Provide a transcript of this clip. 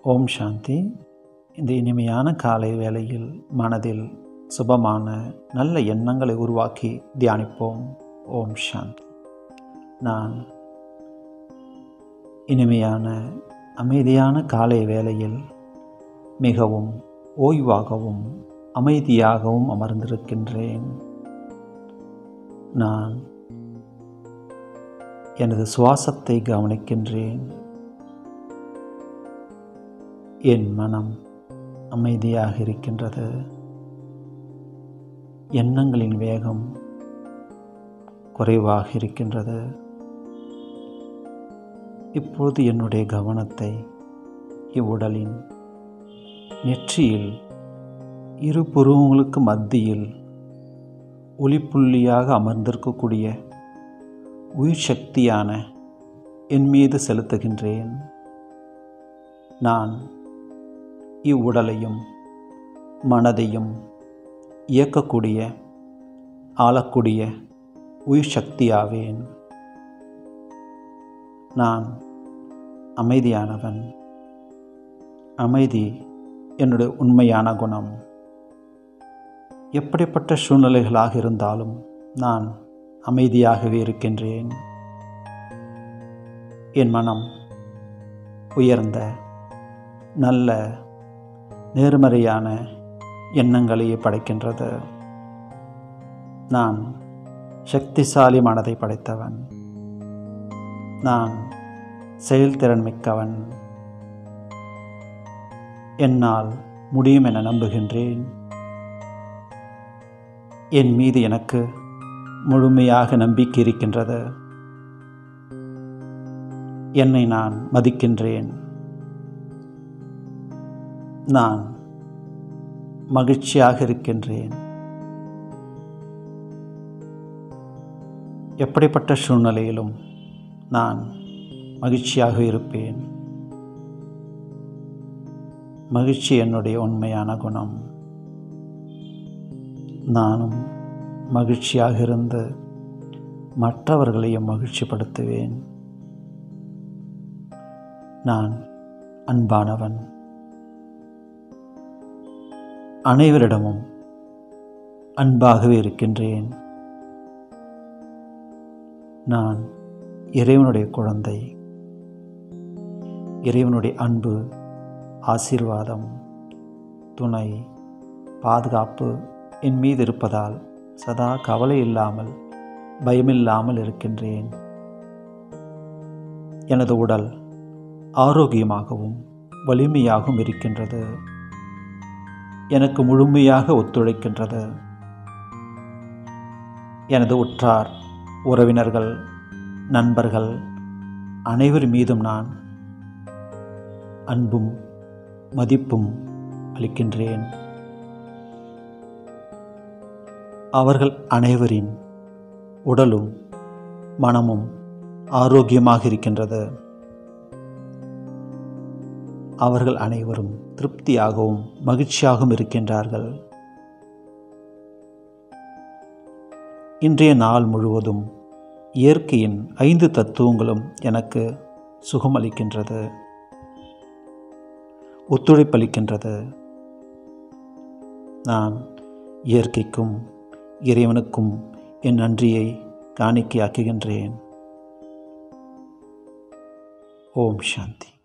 ஓம் சாந்தி இந்த இனிமையான காலை வேளையில் மனதில் சுபமான நல்ல எண்ணங்களை உருவாக்கி தியானிப்போம் ஓம் சாந்தி நான் இனிமையான அமைதியான காலை வேளையில் மிகவும் ஓய்வாகவும் அமைதியாகவும் அமர்ந்திருக்கின்றேன் நான் எனது சுவாசத்தை கவனிக்கின்றேன் என் மனம் அமைதியாக இருக்கின்றது எண்ணங்களின் வேகம் குறைவாக இருக்கின்றது இப்பொழுது என்னுடைய கவனத்தை இவ்வுடலின் நெற்றியில் இரு புருவங்களுக்கு மத்தியில் ஒளிப்புள்ளியாக அமர்ந்திருக்கக்கூடிய உயிர் சக்தியான என் மீது செலுத்துகின்றேன் நான் இவ்வுடலையும் மனதையும் இயக்கக்கூடிய ஆளக்கூடிய உயிர் சக்தியாவேன் நான் அமைதியானவன் அமைதி என்னுடைய உண்மையான குணம் எப்படிப்பட்ட சூழ்நிலைகளாக இருந்தாலும் நான் அமைதியாகவே இருக்கின்றேன் என் மனம் உயர்ந்த நல்ல நேர்மறையான எண்ணங்களையே படைக்கின்றது நான் சக்திசாலி மனதை படைத்தவன் நான் செயல்திறன் மிக்கவன் என்னால் முடியும் என நம்புகின்றேன் என் மீது எனக்கு முழுமையாக நம்பிக்கை இருக்கின்றது என்னை நான் மதிக்கின்றேன் நான் மகிழ்ச்சியாக இருக்கின்றேன் எப்படிப்பட்ட சூழ்நிலையிலும் நான் மகிழ்ச்சியாக இருப்பேன் மகிழ்ச்சி என்னுடைய உண்மையான குணம் நானும் மகிழ்ச்சியாக இருந்து மற்றவர்களையும் மகிழ்ச்சிப்படுத்துவேன் நான் அன்பானவன் அனைவரிடமும் அன்பாகவே இருக்கின்றேன் நான் இறைவனுடைய குழந்தை இறைவனுடைய அன்பு ஆசீர்வாதம் துணை பாதுகாப்பு என் மீது இருப்பதால் சதா கவலை இல்லாமல் பயமில்லாமல் இருக்கின்றேன் எனது உடல் ஆரோக்கியமாகவும் வலிமையாகவும் இருக்கின்றது எனக்கு முழுமையாக ஒத்துழைக்கின்றது எனது உற்றார் உறவினர்கள் நண்பர்கள் அனைவர் மீதும் நான் அன்பும் மதிப்பும் அளிக்கின்றேன் அவர்கள் அனைவரின் உடலும் மனமும் ஆரோக்கியமாக இருக்கின்றது அவர்கள் அனைவரும் திருப்தியாகவும் மகிழ்ச்சியாகவும் இருக்கின்றார்கள் இன்றைய நாள் முழுவதும் இயற்கையின் ஐந்து தத்துவங்களும் எனக்கு சுகமளிக்கின்றது ஒத்துழைப்பளிக்கின்றது நான் இயற்கைக்கும் இறைவனுக்கும் என் நன்றியை காணிக்கையாக்குகின்றேன் ஓம் சாந்தி